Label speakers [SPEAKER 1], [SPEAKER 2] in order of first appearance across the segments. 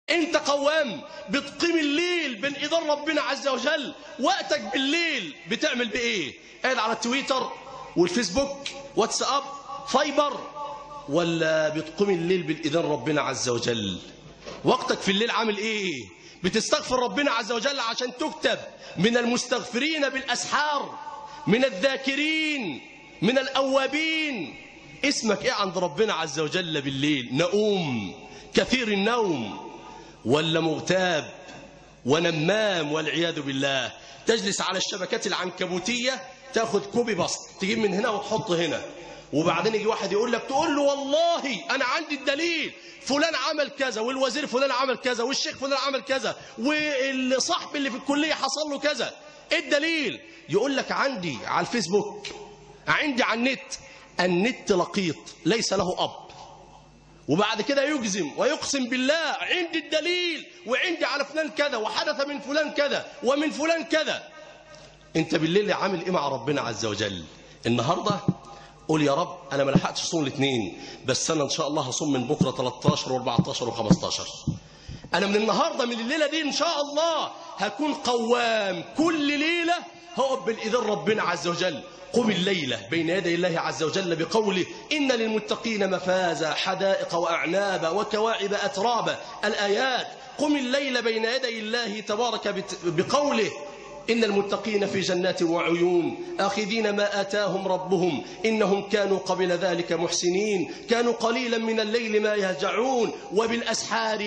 [SPEAKER 1] انت قوام بتقيم الليل بين ايدين ربنا عز وجل وقتك بالليل بتعمل بايه قاعد على التويتر والفيسبوك واتساب فايبر ولا بتقوم الليل بين ايدين ربنا عز وجل وقتك في الليل عامل ايه بتستغفر ربنا عز وجل عشان تكتب من المستغفرين بالاسحار من الذاكرين من الاوابين اسمك ايه عند ربنا عز وجل بالليل نؤوم كثير النوم ولا مغتاب ونمام والعياذ بالله تجلس على الشبكات العنكبوتية تاخد كوبي بسط تجيب من هنا وتحط هنا وبعدين يجي واحد يقول لك تقول له والله انا عندي الدليل فلان عمل كذا والوزير فلان عمل كذا والشيخ فلان عمل كذا والصاحب اللي في الكليه حصل له كذا ايه الدليل يقول لك عندي على الفيسبوك عندي على النت النت لقيط ليس له اب وبعد كده يجزم ويقسم بالله عندي الدليل وعندي على فلان كذا وحدث من فلان كذا ومن فلان كذا انت بالليل عامل ايه مع ربنا عز وجل النهارده قول يا رب انا ما لحقتش اصوم الاثنين بس انا ان شاء الله هصوم من بكره 13 و14 و15 انا من النهارده من الليله دي ان شاء الله هكون قوام كل ليله هقف بالاذن ربنا عز وجل قم الليلة بين يدي الله عز وجل بقوله إن للمتقين مفازا حدائق وأعنابا وكواعب أترابا الآيات قم الليل بين يدي الله تبارك بقوله إن المتقين في جنات وعيون آخذين ما آتاهم ربهم إنهم كانوا قبل ذلك محسنين كانوا قليلا من الليل ما يهجعون وبالأسحار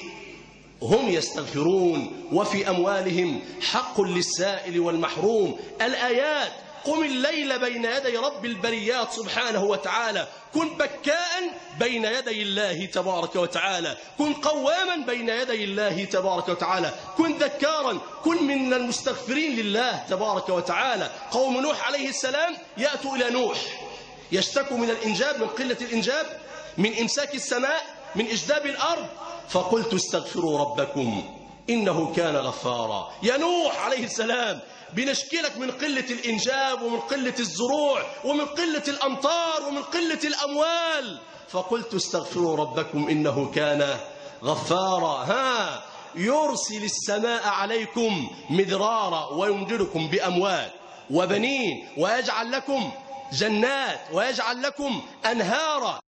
[SPEAKER 1] هم يستغفرون وفي أموالهم حق للسائل والمحروم الآيات قم الليل بين يدي رب البريات سبحانه وتعالى كن بكاء بين يدي الله تبارك وتعالى كن قواما بين يدي الله تبارك وتعالى كن ذكارا كن من المستغفرين لله تبارك وتعالى قوم نوح عليه السلام يأتوا إلى نوح يشتكوا من الإنجاب من قلة الإنجاب من إمساك السماء من إجداب الأرض فقلت استغفروا ربكم إنه كان غفارا يا نوح عليه السلام بنشكلك من قلة الإنجاب ومن قلة الزروع ومن قلة الأمطار ومن قلة الأموال فقلت استغفروا ربكم إنه كان غفارا ها يرسل السماء عليكم مدرارا ويمددكم بأموال وبنين ويجعل لكم جنات ويجعل لكم أنهارا